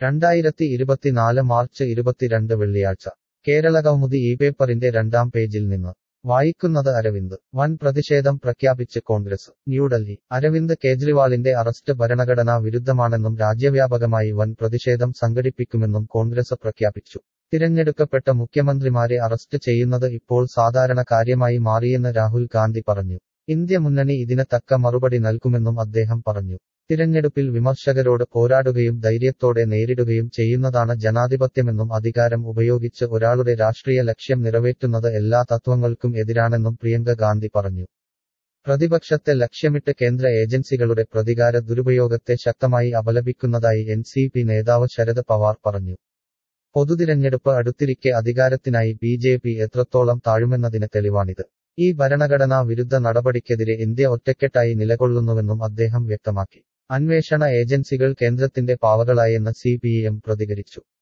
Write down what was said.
രണ്ടായിരത്തി ഇരുപത്തിനാല് മാർച്ച് ഇരുപത്തിരണ്ട് വെള്ളിയാഴ്ച കേരള കൗമുദി ഈ പേപ്പറിന്റെ രണ്ടാം പേജിൽ നിന്ന് വായിക്കുന്നത് അരവിന്ദ് വൻ പ്രതിഷേധം പ്രഖ്യാപിച്ച് കോൺഗ്രസ് ന്യൂഡൽഹി അരവിന്ദ് കേജ്രിവാളിന്റെ അറസ്റ്റ് ഭരണഘടനാ വിരുദ്ധമാണെന്നും രാജ്യവ്യാപകമായി വൻ പ്രതിഷേധം സംഘടിപ്പിക്കുമെന്നും കോൺഗ്രസ് പ്രഖ്യാപിച്ചു തിരഞ്ഞെടുക്കപ്പെട്ട മുഖ്യമന്ത്രിമാരെ അറസ്റ്റ് ചെയ്യുന്നത് ഇപ്പോൾ സാധാരണ കാര്യമായി മാറിയെന്ന് രാഹുൽ ഗാന്ധി പറഞ്ഞു ഇന്ത്യ മുന്നണി ഇതിന് തക്ക മറുപടി നൽകുമെന്നും അദ്ദേഹം പറഞ്ഞു തിരഞ്ഞെടുപ്പിൽ വിമർശകരോട് പോരാടുകയും ധൈര്യത്തോടെ നേരിടുകയും ചെയ്യുന്നതാണ് ജനാധിപത്യമെന്നും അധികാരം ഉപയോഗിച്ച് ഒരാളുടെ രാഷ്ട്രീയ ലക്ഷ്യം നിറവേറ്റുന്നത് എല്ലാ തത്വങ്ങൾക്കും എതിരാണെന്നും പ്രിയങ്ക ഗാന്ധി പറഞ്ഞു പ്രതിപക്ഷത്തെ ലക്ഷ്യമിട്ട് കേന്ദ്ര ഏജൻസികളുടെ പ്രതികാര ദുരുപയോഗത്തെ ശക്തമായി അപലപിക്കുന്നതായി എൻ സി പി നേതാവ് ശരത് പവാർ പറഞ്ഞു പൊതുതിരഞ്ഞെടുപ്പ് അടുത്തിരിക്കെ അധികാരത്തിനായി ബി ജെ പി എത്രത്തോളം താഴുമെന്നതിന് തെളിവാണിത് ഈ ഭരണഘടനാ വിരുദ്ധ നടപടിക്കെതിരെ ഇന്ത്യ ഒറ്റക്കെട്ടായി നിലകൊള്ളുന്നുവെന്നും അദ്ദേഹം വ്യക്തമാക്കി അന്വേഷണ ഏജൻസികൾ കേന്ദ്രത്തിന്റെ പാവകളായെന്ന് സി പി എം പ്രതികരിച്ചു